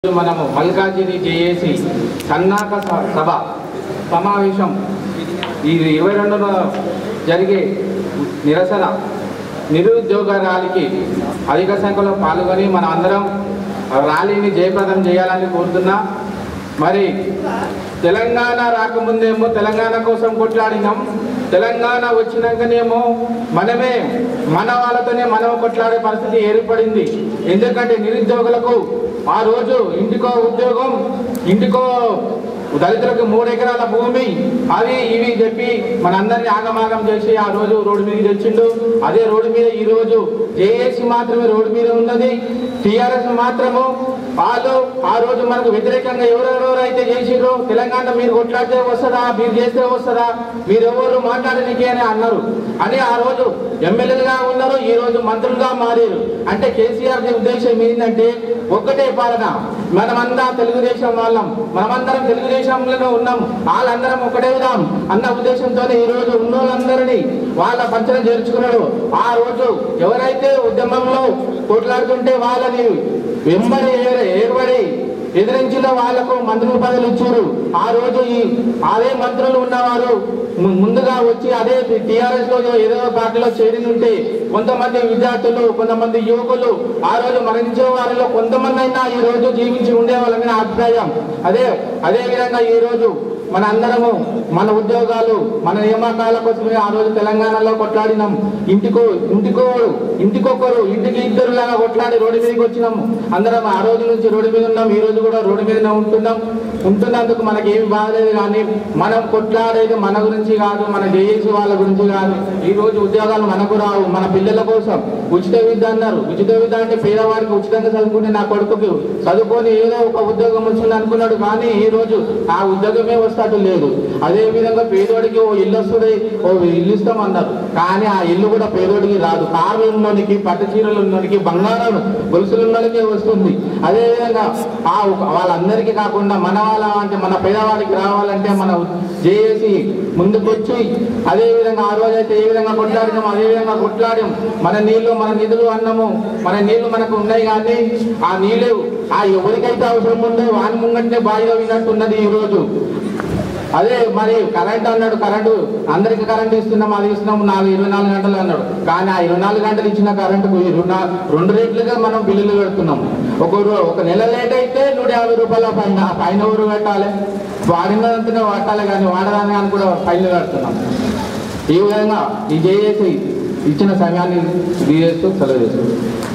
ఈరోజు మనము మల్కాజిని చేసి సన్నాహక స- సభ సమావేశం ఈ ఇరవై రెండున జరిగే నిరసన నిరుద్యోగ ర్యాలీకి అధిక సంఖ్యలో పాల్గొని మన అందరం ర్యాలీని జయప్రదం చేయాలని కోరుతున్నా మరి తెలంగాణ రాకముందేమో తెలంగాణ కోసం కొట్లాడినాం తెలంగాణ వచ్చినాకనేమో మనమే మన వాళ్ళతోనే మనం కొట్లాడే పరిస్థితి ఏర్పడింది ఎందుకంటే నిరుద్యోగులకు ఆ రోజు ఇంటికో ఉద్యోగం ఇంటికో దళితులకు మూడు ఎకరాల భూమి అవి ఇవి చెప్పి మనందరినీ ఆగమాగం చేసి ఆ రోజు రోడ్డు మీద తెచ్చిండు అదే రోడ్డు మీద ఈ రోజు జేఏసీ మాత్రమే రోడ్డు మీద ఉన్నది టిఆర్ఎస్ మాత్రము వాళ్ళు ఆ రోజు మనకు వ్యతిరేకంగా ఎవరెవరెవరు అయితే చేసిండ్రో తెలంగాణ మీరు కొట్లాడితే వస్తుందా మీరు చేస్తే వస్తుందా మీరు ఎవరు మాట్లాడడానికి అని అన్నారు అని ఆ రోజు ఎమ్మెల్యేలుగా ఉన్నారు ఈ రోజు మంత్రులుగా మారారు అంటే కేసీఆర్ ఉద్దేశం ఏంటంటే ఒక్కటే పాలన మనమంతా తెలుగుదేశం వాళ్ళం మనమందరం తెలుగుదేశంలోనే ఉన్నాం వాళ్ళందరం ఒకటే విధాం అన్న ఉద్దేశంతో ఈ రోజు ఉన్న వాళ్ళందరినీ వాళ్ళ పంచన చేర్చుకున్నాడు ఆ రోజు ఎవరైతే ఉద్యమంలో కొట్లాడుతుంటే వాళ్ళని వెంబడి ఏర- ఏర్పడి ఎదిరించిన వాళ్లకు మంత్రుల పదవులు ఇచ్చారు ఆ రోజు ఈ అదే మంత్రులు ఉన్నవారు ము- ముందుగా వచ్చి అదే టిఆర్ఎస్ లో ఏదో పార్టీలో చేరి ఉంటే కొంతమంది విద్యార్థులు కొంతమంది యువకులు ఆ రోజు మరణించే వారిలో కొంతమంది అయినా ఈ రోజు జీవించి ఉండేవాళ్ళని నా అభిప్రాయం అదే అదే విధంగా ఈ రోజు మన అందరము మన ఉద్యోగాలు మన నియామకాల కోసమే ఆ రోజు తెలంగాణలో కొట్లాడినాం ఇంటికో ఇంటికో ఇంటికొకరు ఇంటికి ఇద్దరు లాగా కొట్లాడి రోడ్డు మీదకి వచ్చినాము అందరం ఆ రోజు నుంచి రోడ్డు మీద ఉన్నాం ఈ రోజు కూడా రోడ్డు మీదనే ఉంటున్నాం ఉంటున్నందుకు మనకి ఏమి బాధలేదు కానీ మనం కొట్లాడేది మన గురించి కాదు మన జేఏసీ వాళ్ళ గురించి కాదు ఈ రోజు ఉద్యోగాలు మనకు రావు మన పిల్లల కోసం ఉచిత విద్య అన్నారు ఉచిత విద్య అంటే పేదవాడికి ఉచితంగా చదువుకుంటే నా కొడుకుకి చదువుకొని ఏదో ఒక ఉద్యోగం వచ్చింది అనుకున్నాడు కానీ ఈ రోజు ఆ ఉద్యోగమే వస్తాడు లేదు అదే విధంగా పేదోడికి ఓ ఇల్లు వస్తుంది ఓ ఇల్లు ఇస్తామన్నారు కానీ ఆ ఇల్లు కూడా పేదోడికి రాదు కార్లు ఉన్నోనికి పట్టు చీరలు ఉన్నోనికి బంగారం గొలుసులు ఉన్నోనికే వస్తుంది అదే విధంగా ఆ ఒక- వాళ్ళందరికీ కాకుండా మన వాళ్ళ అంటే మన పేదవాడికి రావాలంటే మన జేఏసి ముందుకొచ్చి అదే విధంగా ఆ రోజు అయితే ఏ విధంగా కొట్లాడినాం అదే విధంగా కొట్లాడాం మన నీళ్లు మన నిధులు అన్నము మన నీళ్లు మనకు ఉన్నాయి కానీ ఆ నీళ్లు ఆ ఎవరికైతే అవసరం ఉందో వాని ముంగంటే బాయిలో విన్నట్టున్నది ఈ రోజు అదే మరి కరెంట్ అన్నాడు కరెంటు అందరికి కరెంట్ ఇస్తున్నాం అది ఇస్తున్నాం నాలుగు ఇరవై నాలుగు గంటలు అన్నాడు కానీ ఆ ఇరవై నాలుగు గంటలు ఇచ్చిన కరెంటుకు ఈ రెండు రెండు రేట్లుగా మనం బిల్లులు పెడుతున్నాం ఒక రో- ఒక నెల లేట్ అయితే నూట యాభై రూపాయల పైన ఆ పైన ఊరు పెట్టాలి వాడినంతనే పట్టాలి కానీ వాడదాని కానీ కూడా ఫైన్లు కడుతున్నాం ఈ విధంగా ఈ జేఏసీ ఇచ్చిన సమయాన్ని తీసేస్తూ సెలవు చేస్తుంది